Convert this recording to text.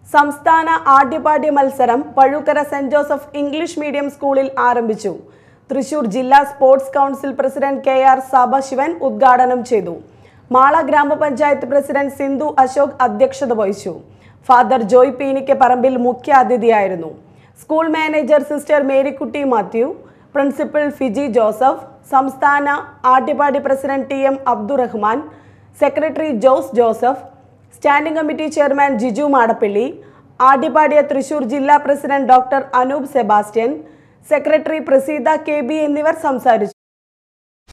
സംസ്ഥാന ആദ്യപാഠ്യ മത്സരം Pazhukkara saint Joseph English medium സ്കൂളിൽ ആരംഭിച്ചു തൃശൂർ ജില്ലാ sports council president K R Sabasivan ഉദ്ഘാടനം ചെയ്തു മാള ഗ്രാമപഞ്ചായത്ത് പ്രസിഡന്റ് സിന്ധു അശോക് അധ്യക്ഷത വഹിച്ചു ഫാദർ ജോയ് പീനിക്ക് പറമ്പിൽ മുഖ്യ അതിഥിയായിരുന്നു school manager sister Marykutty Mathew principal Fiji Joseph സംസ്ഥാന ആദ്യപാടി president T M Abdurahman secretary Jose Joseph standing committee chairman Jiju Madappally ആദ്യപാടിയ തൃശൂർ ജില്ലാ president doctor Anoop Sebastian secretary Praseetha K B എന്നിവർ സംസാരിച്ചു